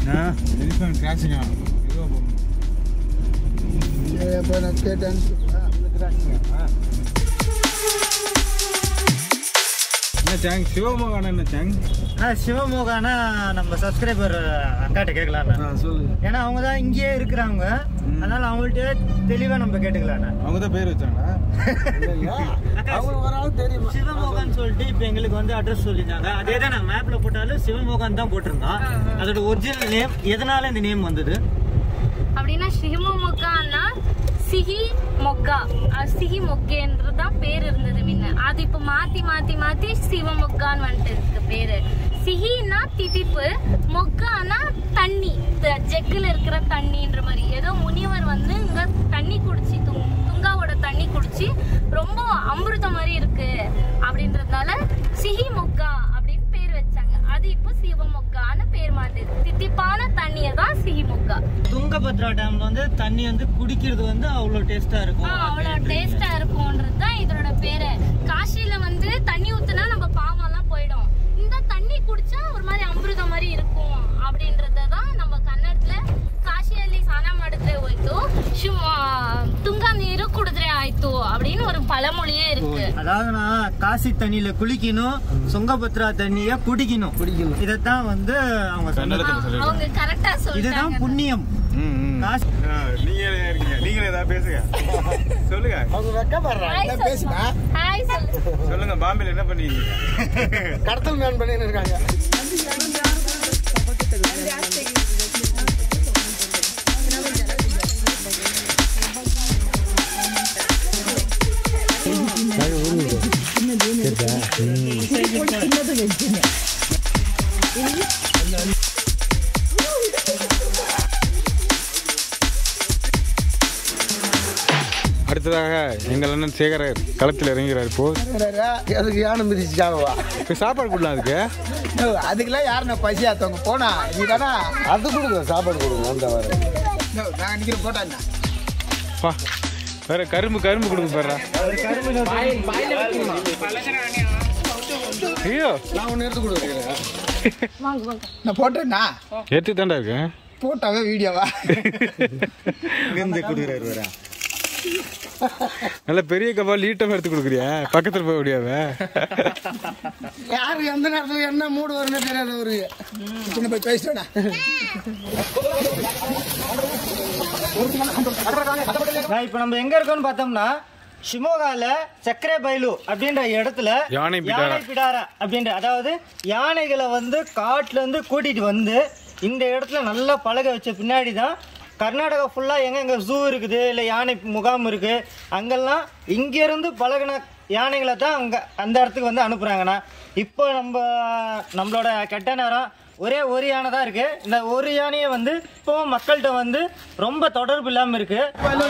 Elephant கிராசிங்கா இப்போ நான் கேட்டேன் என்ன சாங் சிவமோகன் என்ன சாங் சிவமோகானா நம்ம சப்ஸ்கிரைபர் அக்காட்ட கேட்கலாம் சொல்லு ஏன்னா அவங்க தான் இங்கேயே இருக்கிறாங்க அதனால அவங்கள்ட்ட தெளிவாக நம்ம கேட்டுக்கலாம் அவங்க தான் பேர் வச்சாங்களா அவங்களுக்கு ஒரு ஆள் தெரியுமா சிவமோகன் சொல்லிட்டு இப்போ எங்களுக்கு வந்து அட்ரஸ் சொல்லியிருந்தாங்க அதே தான் நான் மேப்ல போட்டாலும் சிவமோகன் தான் போட்டிருந்தோம் அதோட ஒரிஜினல் நேம் எதனால இந்த நேம் வந்தது அப்படின்னா சிவமொக்கான்னா சிஹி மொக்கா அஹ் சிஹி மொக்கேன்றது தான் பேர் இருந்தது முன்ன அது இப்போ மாத்தி மாத்தி மாத்தி சிவமொக்கான்னு வந்துட்டு இருக்கு பேரு சிஹின்னா திதிப்பு மொக்கானா தண்ணி த- ஜெக்குல இருக்கிற தண்ணின்ற மாதிரி ஏதோ முனிவர் வந்து இங்க தண்ணி குடிச்சு துங்- துங்காவோட தண்ணி குடிச்சு ரொம்ப அமிர்தம் மாதிரி இருக்கு அப்படின்றதுனால சிஹி மொக்கா அப்படின்னு பேர் வச்சாங்க அது இப்போ சிவமொக்கான்னு பேர் மாத்துது தித்திப்பான தண்ணியை தான் சிஹி மொக்கா துங்கபத்ரா டேம்ல வந்து தண்ணி வந்து குடிக்கிறது வந்து அவ்வளோ டேஸ்டா இருக்கும் ஆ, அவ்வளவு டேஸ்டா இருக்கும்ன்றது தான் இதோட பேரு காசியில வந்து தண்ணி ஊத்துனா நம்ம பாவம் எல்லாம் போயிடும் இந்த தண்ணி குடிச்சா ஒரு மாதிரி அமிர்தம் மாதிரி இருக்கும் அப்படின்றத தான் நம்ம ಕನ್ನಡத்துல ಕಾಶಿಯಲ್ಲಿ ಸ್ನಾನ ಮಾಡಿದ್ರೆ ಹೋಯ್ತು ಶಿವ ತುಂಗಾ ನೀರು ಕುಡಿದ್ರೆ ಆಯ್ತು அப்படின்னு ஒரு பழமொழியே இருக்கு அதாவது நான் காசி தண்ணியில குளிக்கணும் சுங்கபத்ரா தண்ணிய குடிக்கணும் குடிக்கணும். இதைத்தான் வந்து அவங்க சொன்னது ஆ, அவங்க கரெக்டா இதுதான் சொல்லிட்டாங்க புண்ணியம் காசி நீங்களே இருக்கீங்க நீங்களே ஏதாவது பேசுங்க சொல்லுங்க அவங்க வெக்கப்படுறாங்க ஹாய் என்ன பேசுனா ஹாய் சொல்லு சொல்லுங்க பாம்பேல என்ன பண்ணிருக்கீங்க கடத்தல் மேன் பண்ணின்னு இருக்காங்க அடுத்ததாக எங்கள் அண்ணன் சேகரர் களத்தில் இறங்குகிறார் இப்போ அதுக்கு யானை மிதிச்சுட்டாங்கவா இப்போ சாப்பாடு கொடுலாம் அதுக்கு அதுக்கெல்லாம் யாருண்ணா பசி ஆத்தவங்க போனா நீ தானே அது கொடுங்க சாப்பாடு கொடுங்க அந்த வர நான் நினைக்கிற போட்டாங்க பா வேற கரும்பு கரும்பு கொடுங்க பாரு ஐயோ நான் ஒன்று எடுத்து கொடுக்குறேன் நான் போட்டேன்னா எடுத்து தாண்டா இருக்கேன் போட்டாவே வீடியோவா நல்ல பெரிய கபா லீட்டம் எடுத்து கொடுக்குறியா பக்கத்தில் போக முடியாத யாரு எந்த நேரத்துல என்ன மூடு வரும்னு தெரியாது அவருக்கு சின்ன போய் பேசிட்டேனா நான் இப்போ நம்ம எங்க இருக்கோம்னு பார்த்தோம்னா ஷிமோகால சக்கரை பைலு அப்படின்ற இடத்துல யானை பிடாரா. யானை பிடாரா அப்படின்ற அதாவது யானைகளை வந்து காட்டுல இருந்து கூட்டிட்டு வந்து இந்த இடத்துல நல்லா பழக வச்ச பின்னாடி தான் கர்நாடகா ஃபுல்லாக எங்கெங்க ஜூ இருக்குது இல்லை யானை முகாம் இருக்கு அங்கெல்லாம் இங்கேருந்து பழகின யானைகளை தான் அங்கே அந்த இடத்துக்கு வந்து அனுப்புகிறாங்கண்ணா இப்போ நம்ம நம்மளோட கெட்ட நேரம் ஒரே ஒரு யானை தான் இருக்கு இந்த ஒரு யானையை வந்து இப்போவும் மக்கள்கிட்ட வந்து ரொம்ப தொடர்பு இல்லாமல் இருக்கு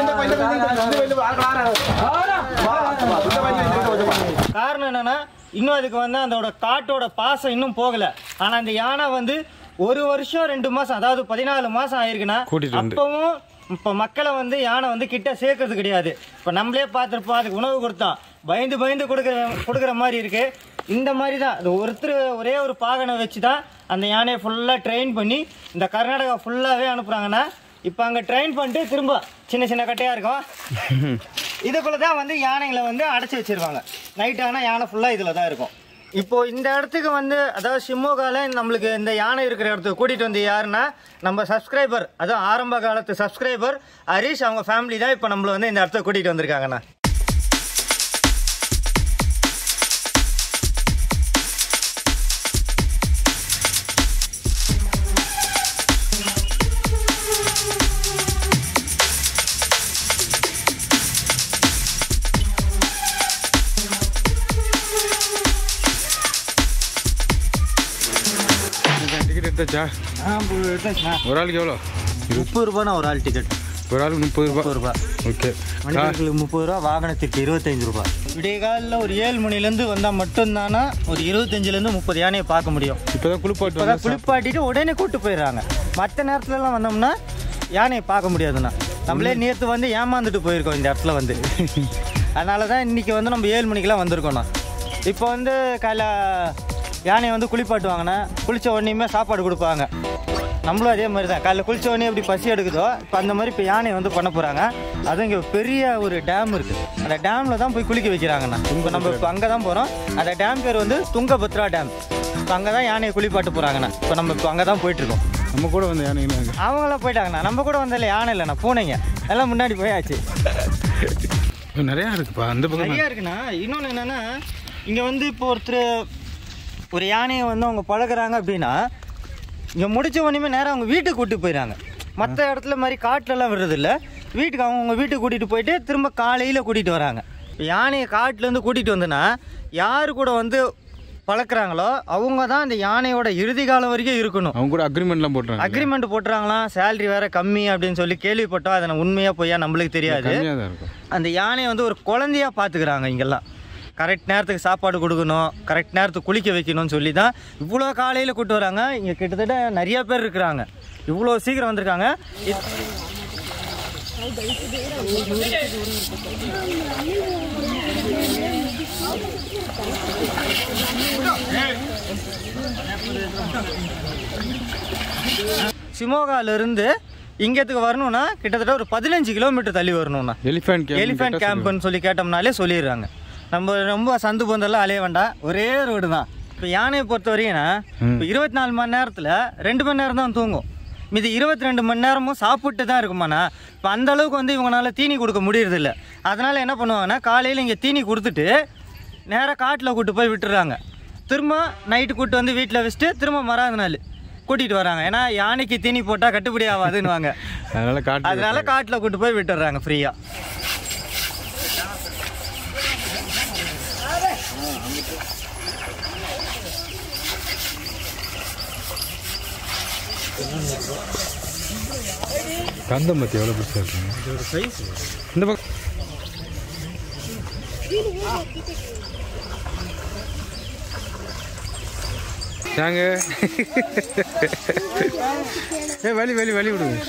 காரணம் என்னன்னா இன்னும் அதுக்கு வந்து அதோட காட்டோட பாசம் இன்னும் போகல ஆனா இந்த யானை வந்து ஒரு வருஷம் ரெண்டு மாசம் அதாவது பதினாலு மாசம் ஆயிருக்குன்னா கூட்டிட்டு வந்து. அப்பவும் இப்போ மக்களை வந்து யானை வந்து கிட்ட சேர்க்கறது கிடையாது இப்போ நம்மளே பார்த்துருப்போம் அதுக்கு உணவு கொடுத்தோம் பயந்து பயந்து கொடுக்குற கொடுக்குற மாதிரி இருக்கு இந்த மாதிரி தான் அது ஒருத்தர் ஒரே ஒரு பாகனை வச்சு தான் அந்த யானையை ஃபுல்லாக ட்ரெயின் பண்ணி இந்த கர்நாடகா ஃபுல்லாகவே அனுப்புகிறாங்கன்னா இப்போ அங்கே ட்ரெயின் பண்ணிட்டு திரும்ப சின்ன சின்ன கட்டையாக இருக்கும் இதுக்குள்ள தான் வந்து யானைகளை வந்து அடைச்சி வச்சிருவாங்க நைட் ஆனால் யானை ஃபுல்லாக இதில் தான் இருக்கும் இப்போ இந்த இடத்துக்கு வந்து அதாவது ஷிமோகால நம்மளுக்கு இந்த யானை இருக்கிற இடத்துக்கு கூட்டிகிட்டு வந்து யாருன்னா நம்ம சப்ஸ்கிரைபர் அதாவது ஆரம்ப காலத்து சப்ஸ்கிரைபர் ஹரிஷ் அவங்க ஃபேமிலி தான் இப்போ நம்மளை வந்து இந்த இடத்துக்கு கூட்டிகிட்டு வந்திருக்காங்கண்ணா டிக்கெட் எடுத்தாச்சா ஒரு ஆளுக்கு எவ்வளோ முப்பது ரூபாண்ணா ஒரு ஆள் டிக்கெட் ஒரு ஆளுக்கு முப்பது ரூபாய் முப்பது ரூபாய் ஓகே மனிதர்களுக்கு முப்பது ரூபா வாகனத்துக்கு இருபத்தஞ்சு ரூபா விடிய காலில் ஒரு ஏழு மணிலேருந்து வந்தால் மட்டும்தானா ஒரு இருபத்தஞ்சிலேருந்து முப்பது யானையை பார்க்க முடியும் இப்போதான் குளிப்பாட்டு இப்போதான் வந்து குளிப்பாட்டிட்டு உடனே கூட்டு போயிடுறாங்க மற்ற நேரத்துலலாம் வந்தோம்னா யானையை பார்க்க முடியாதுண்ணா நம்மளே நேற்று வந்து ஏமாந்துட்டு போயிருக்கோம் இந்த இடத்துல வந்து அதனால தான் இன்றைக்கி வந்து நம்ம ஏழு மணிக்கெலாம் வந்திருக்கோண்ணா இப்போ வந்து காலைல யானையை வந்து குளிப்பாட்டுவாங்கண்ணா குளித்த உடனேயுமே சாப்பாடு கொடுப்பாங்க நம்மளும் அதே மாதிரி தான் காலைல குளிச்ச உடனே எப்படி பசி எடுக்குதோ இப்போ அந்த மாதிரி இப்போ யானை வந்து பண்ண போகிறாங்க அதுவும் இங்கே பெரிய ஒரு டேம் இருக்குது அந்த டேமில் தான் போய் குளிக்க வைக்கிறாங்கண்ணா இப்போ நம்ம இப்போ அங்கே தான் போகிறோம் அந்த டேம் பேர் வந்து துங்கபத்ரா டேம் இப்போ அங்கே தான் யானையை குளிப்பாட்டு போகிறாங்கண்ணா இப்போ நம்ம இப்போ அங்கே தான் போயிட்டுருக்கோம் நம்ம கூட வந்து யானைங்களா இருக்கு அவங்களாம் போயிட்டாங்கண்ணா நம்ம கூட வந்தால யானை இல்லைண்ணா பூனைங்க எல்லாம் முன்னாடி போயாச்சு இது நிறையா இருக்குப்பா அந்த பக்கம் நிறையா இருக்குண்ணா இன்னொன்று என்னன்னா இங்கே வந்து இப்போ ஒருத்தர் ஒரு யானையை வந்து அவங்க பழகுறாங்க அப்படின்னா இங்கே முடிச்ச உடனே நேரம் அவங்க வீட்டுக்கு கூட்டிட்டு போயிடறாங்க மற்ற இடத்துல மாதிரி காட்டிலலாம் விடுறதில்ல வீட்டுக்கு அவங்க வீட்டுக்கு கூட்டிகிட்டு போயிட்டு திரும்ப காலையில் கூட்டிகிட்டு வராங்க இப்போ யானையை காட்டிலேருந்து கூட்டிகிட்டு வந்தோன்னா யார் கூட வந்து பழக்கிறாங்களோ அவங்க தான் அந்த யானையோட இறுதி காலம் வரைக்கும் இருக்கணும் அவங்க கூட அக்ரிமெண்ட்லாம் போட்டுறாங்க அக்ரிமெண்ட் போட்டுறாங்களாம் சேலரி வேற கம்மி அப்படின்னு சொல்லி கேள்விப்பட்டோம் அதை நான் உண்மையா பொய்யா நம்மளுக்கு தெரியாது கம்மியாக தான் இருக்கும் அந்த யானையை வந்து ஒரு குழந்தையா பார்த்துக்கிறாங்க இங்கெல்லாம் கரெக்ட் நேரத்துக்கு சாப்பாடு கொடுக்கணும் கரெக்ட் நேரத்துக்கு குளிக்க வைக்கணும்னு சொல்லி தான் இவ்வளோ காலையில் கூட்டு வராங்க இங்கே கிட்டத்தட்ட நிறைய பேர் இருக்கிறாங்க இவ்வளோ சீக்கிரம் வந்திருக்காங்க இ- சிமோகால இருந்து இங்கத்துக்கு வரணும்னா கிட்டத்தட்ட ஒரு பதினஞ்சு கிலோமீட்டர் தள்ளி வரணும்ண்ணா எலிஃபென்ட் எலிஃபென்ட் கேம்ப்னு சொல்லி கேட்டோம்னாலே சொல்லிடுறாங்க நம்ம ரொம்ப சந்து பந்தெல்லாம் அலைய வேண்டாம் ஒரே ரோடு தான் இப்போ யானையை பொறுத்த வரைக்கும்னா இப்போ இருபத்தி நாலு மணி நேரத்தில் ரெண்டு மணி நேரம் தான் தூங்கும் மீதி இருபத்தி ரெண்டு மணி நேரமும் சாப்பிட்டு தான் இருக்குமாண்ணா இப்போ அந்த அளவுக்கு வந்து இவங்களால தீனி கொடுக்க முடியறதில்ல அதனால் என்ன பண்ணுவாங்கன்னா காலையில் இங்கே தீனி கொடுத்துட்டு நேராக காட்டில் கூட்டு போய் விட்டுறாங்க திரும்ப நைட்டு கூட்டு வந்து வீட்டில் வச்சுட்டு திரும்ப மறாத நாள் கூட்டிகிட்டு வராங்க ஏன்னா யானைக்கு தீனி போட்டால் கட்டுப்படி ஆகாதுன்னுவாங்க அதனால காட்டு அதனால காட்டில் கூட்டு போய் விட்டுறாங்க ஃப்ரீயாக கந்தம்பத்தி எவ்வளோ பெருசாக இருக்குங்க இந்த பக்கம் நாங்க ஏ வலி வலி வலி விடுங்க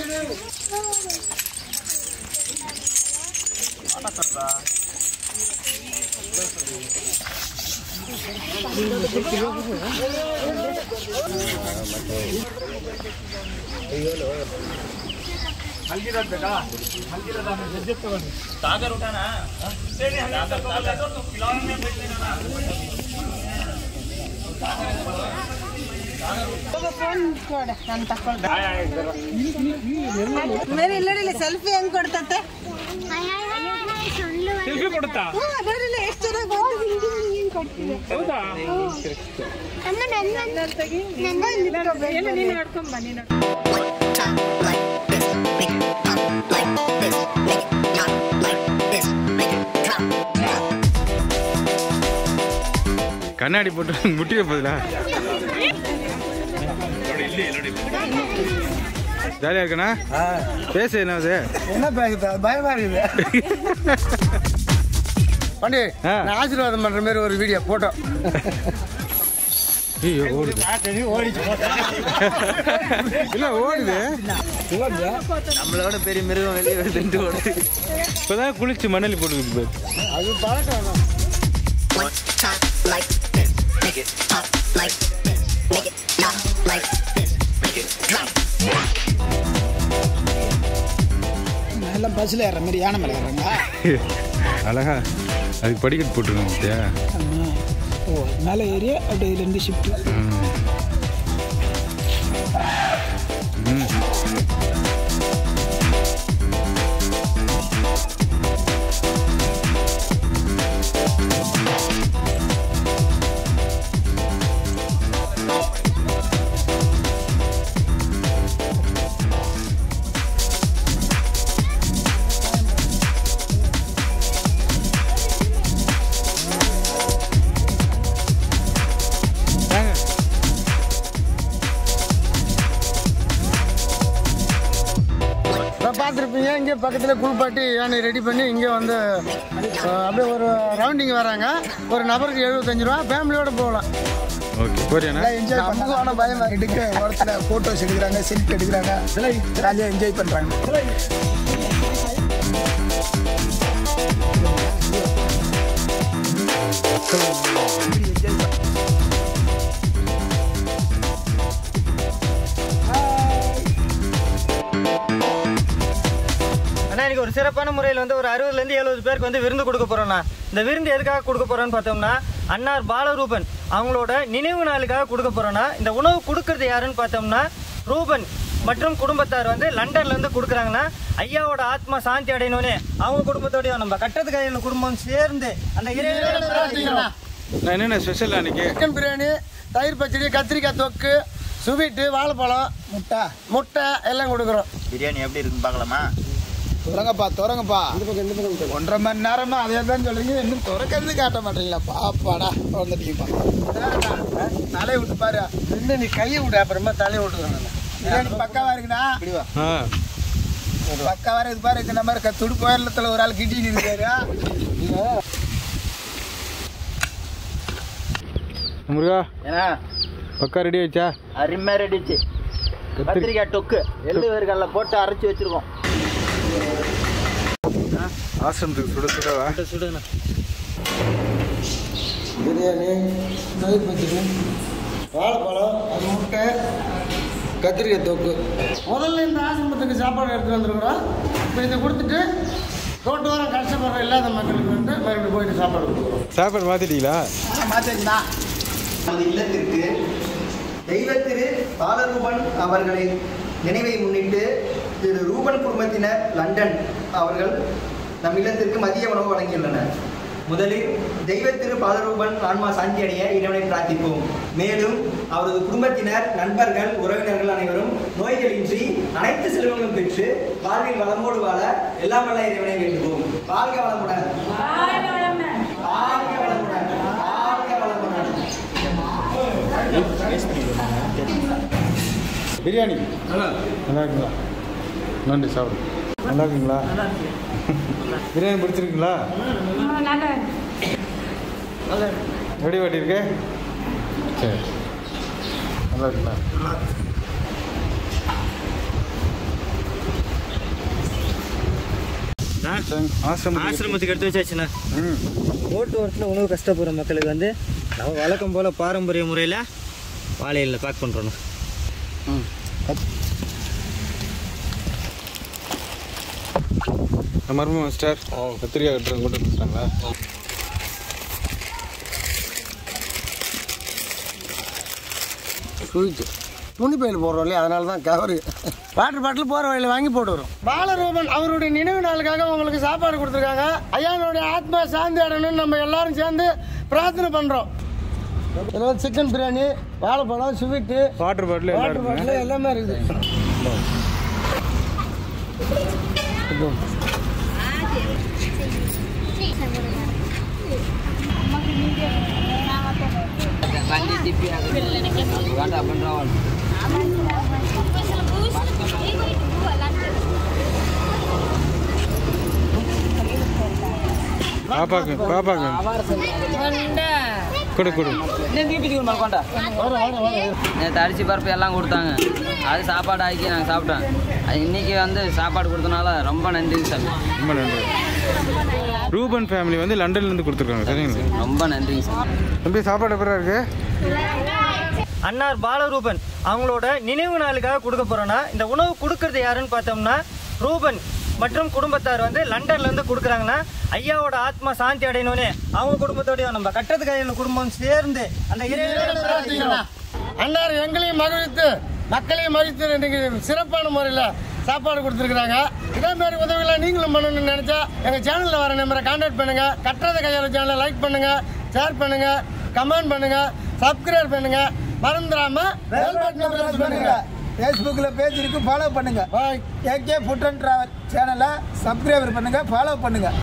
ಬೇರೆ ಇಲ್ಲ ಸೆಲ್ಫಿ ಹೆಂಗ್ ಕೊಡ್ತತೆ ಹ್ಞೂ, ನೋಡಿಲ್ಲ ಎಷ್ಟು ಚೆನ್ನಾಗಿ ಬಂದಿದೆ. ಏನು ನೀನು ನೋಡ್ಕೊಂಡ್ ಬನ್ನಿ ನೋಡು. கண்ணாடி போட்டு முட்டிய போதுடா ஜாலியா இருக்கண்ணா பேசு என்னது என்ன பேசுது பயமா இருக்குது பாண்டி ஆ. நான் ஆசீர்வாதம் பண்ற மாதிரி ஒரு வீடியோ போட்டோ ஐயோ ஓடுது இல்ல ஓடுது நம்மளோட பெரிய மிருகம் வெளியே வருதுன்ட்டு ஓடுது இப்பதான் குளிச்சு மணலி போட்டுக்குது பாரு அது பழக்கம் எல்லாம் பஸ்ஸில் ஏற மாதிரி யானை மேலே ஏறாங்க அழகா அதுக்கு படிக்கட்டு போட்டுருக்கோம் பார்த்தியா ஓ மேலே ஏறி அப்படியே இதுலேருந்து ஷிஃப்ட் ம். ம். வாங்க. பார்த்துருப்பீங்க இங்கே பக்கத்தில் குளிப்பாட்டி யானை ரெடி பண்ணி இங்கே வந்து அஹ், அப்படியே ஒரு ரவுண்டிங் வராங்க ஒரு நபருக்கு எழுபத்தஞ்சு ரூபா ஃபேமிலியோட போகலாம் ஓகே போறியாண்ணா என்ஜாய் நமக்கு ஆனால் பயமா எடுக்க இடத்துல ஃபோட்டோஸ் எடுக்கிறாங்க செல்ஃபி எடுக்கிறாங்க ஜாலியாக என்ஜாய் பண்ணுறாங்க ஒரு சிறப்பான முறையில் வந்து ஒரு அறுபதுலேருந்து எழுபது பேருக்கு வந்து விருந்து கொடுக்க போகிறோம்ண்ணா இந்த விருந்து எதுக்காக கொடுக்க போகிறோன்னு பார்த்தோம்னா அன்னார் பாலரூபன் அவங்களோட நினைவு நாளுக்காக கொடுக்க போகிறோம்னா இந்த உணவு கொடுக்கறது யாருன்னு பார்த்தோம்னா ரூபன் மற்றும் குடும்பத்தார் வந்து லண்டன்ல இருந்து கொடுக்குறாங்கன்னா ஐயாவோட ஆத்மா சாந்தி அடையணும்னு அவங்க குடும்பத்தோடய நம்ம கட்டத்து கையில் குடும்பம் சேர்ந்து அந்த இறைவனை பிரார்த்திக்கிறோம். நான் என்னென்ன ஸ்பெஷல் அன்னைக்கு சிக்கன் பிரியாணி தயிர் பச்சடி கத்திரிக்காய் தொக்கு சுவீட்டு வாழைப்பழம் முட்டை முட்டை எல்லாம் கொடுக்குறோம் பிரியாணி எப்படி இருக்குன்னு பார்க்கலாமா தொடங்கப்பா தொடங்கப்பா ஒன்றரை மணி நேரமா அதே தான் சொல்றீங்க இன்னும் திறக்கிறது காட்ட மாட்டீங்களா பாப்பாடா திறந்துட்டீங்கப்பா தலையை விட்டு பாரு இன்னும் நீ கையை விடு அப்புறமா தலையை விட்டுக்கணும் பிரியாணி பக்காவா இருக்குண்ணா ஆ பக்காவா இருக்குது பாரு இந்த மாதிரி க- துடுப்பு உயரத்துல ஒரு ஆள் கிட்டின்னு இருக்காரு முருகா ஏன்னா பக்கா ரெடி ஆயிடுச்சா அருமையாக ரெடிச்சு கத்திரிக்காய் தொக்கு எள்ளு வேர்கடல போட்டு அரைச்சி வச்சிருக்கோம் ஆசிரமத்துக்கு சுட சுடவா சுடுண்ணா பிரியாணி தயிர் பச்சடி வாழைப்பழம் அது முட்டை கத்திரிக்காய் தொக்கு முதல்ல இந்த ஆசிரமத்துக்கு சாப்பாடு எடுத்துட்டு வந்துருக்குறோம் இப்போ இதை கொடுத்துட்டு ரோட்டு வாரம் கஷ்டப்படுற இல்லாத மக்களுக்கு வந்து மறுபடியும் போயிட்டு சாப்பாடு கொடுக்குறோம் சாப்பாடு மாற்றிட்டீங்களா மாத்தேங்கண்ணா நமது இல்லத்திற்கு தெய்வ திரு பாலரூபன் அவர்களை நினைவை முன்னிட்டு திரு ரூபன் குடும்பத்தினர் லண்டன் அவர்கள் நம் இல்லத்திற்கு மதிய உணவு வழங்கியுள்ளனர் முதலில் தெய்வ திரு பாலரூபன் ஆன்மா சாந்தி அடைய இறைவனை பிரார்த்திப்போம் மேலும் அவரது குடும்பத்தினர் நண்பர்கள் உறவினர்கள் அனைவரும் நோய்களின்றி அனைத்து செல்வங்களும் பெற்று வாழ்வில் வளமோடு வாழ எல்லாம் வல்ல இறைவனை வேண்டுவோம் வாழ்க வளமுடன் வாழ்க வளமுடன் வாழ்க வளமுடன் பிரியாணி நல்லா இருக்குங்களா நன்றி சாப்பிடு நல்லா இருக்குங்களா பிரியாணி பிடிச்சிருக்குங்களா எப்படி வாட்டியிருக்கு சரி நல்லா இருக்குங்களா ஆசிரமம் ஆசிரமத்துக்கு எடுத்து வச்சாச்சுண்ணா ம் ஓட்டு வரத்தில் உணவு கஷ்டப்படுற மக்களுக்கு வந்து நம்ம வழக்கம் போல் பாரம்பரிய முறையில் வாழையில் பேக் பண்ணுறோண்ணா மர்ம மாஸ்டர் கத்திரிக்காய் கட்டுறது கொண்டு வந்துட்டாங்களா ஸ்வீட்டு துணி பையில் போடுறோம் இல்லையா அதனால தான் கவரு வாட்டர் பாட்டில் போகிற வழியில் வாங்கி போட்டு வரும் பாலரூபன் அவருடைய நினைவு நாளுக்காக உங்களுக்கு சாப்பாடு கொடுத்துருக்காங்க ஐயானுடைய ஆத்மா சாந்தி அடையணும்னு நம்ம எல்லாரும் சேர்ந்து பிரார்த்தனை பண்ணுறோம் இதில் வந்து சிக்கன் பிரியாணி வாழைப்பழம் ஸ்வீட்டு வாட்டர் பாட்டில் எல்லாம் வாட்டர் இருக்குங்க பாட்டில் எல்லாமே இருக்குது பாப்பாக்கு பாப்பாக்கு கொடு கொடு நேற்று அரிசி பருப்பு எல்லாம் கொடுத்தாங்க அது சாப்பாடு ஆக்கி நாங்கள் சாப்பிட்டோம் அது இன்னைக்கு வந்து சாப்பாடு கொடுத்தனால ரொம்ப நன்றி சாமி ரொம்ப நன்றி ரூபன் ஃபேமிலி வந்து லண்டன்லேருந்து கொடுத்துருக்காங்க சரிங்களா ரொம்ப நன்றிங்க சாமி தம்பி சாப்பாடு எப்படா இருக்கு அன்னார் பாலரூபன் அவங்களோட நினைவு நாளுக்காக கொடுக்க போறோம்னா இந்த உணவு கொடுக்கறது யாருன்னு பார்த்தோம்னா ரூபன் மற்றும் குடும்பத்தார் வந்து லண்டன்ல இருந்து கொடுக்குறாங்கன்னா ஐயாவோட ஆத்மா சாந்தி அடையணும்னு அவங்க குடும்பத்தோடய நம்ம கட்டத்து கையில் குடும்பம் சேர்ந்து அந்த இறைவனை பிரார்த்திக்கிறோம். அன்னார் எங்களையும் மகிழ்வித்து மக்களையும் மகிழ்த்து இன்னைக்கு சிறப்பான முறையில் சாப்பாடு கொடுத்துருக்குறாங்க இதே மாதிரி உதவிகளை நீங்களும் பண்ணணும்னு நினச்சா எங்கள் சேனலில் வர நம்பரை கான்டாக்ட் பண்ணுங்கள் கட்டுறத கையாள சேனலை லைக் பண்ணுங்கள் ஷேர் பண்ணுங்கள் கமெண்ட் பண்ணுங்கள் சப்ஸ்கிரைப் பண்ணுங்கள் மறந்துடாம பெல் பட்டனை பிரஸ் பண்ணுங்க ஃபேஸ்புக்கில் பேஜ் இருக்கு ஃபாலோ பண்ணுங்க பாய் ஏகே ஃபுட் அண்ட் ட்ராவல் சேனலை சப்ஸ்கிரைபர் பண்ணுங்க ஃபாலோ பண்ணுங்க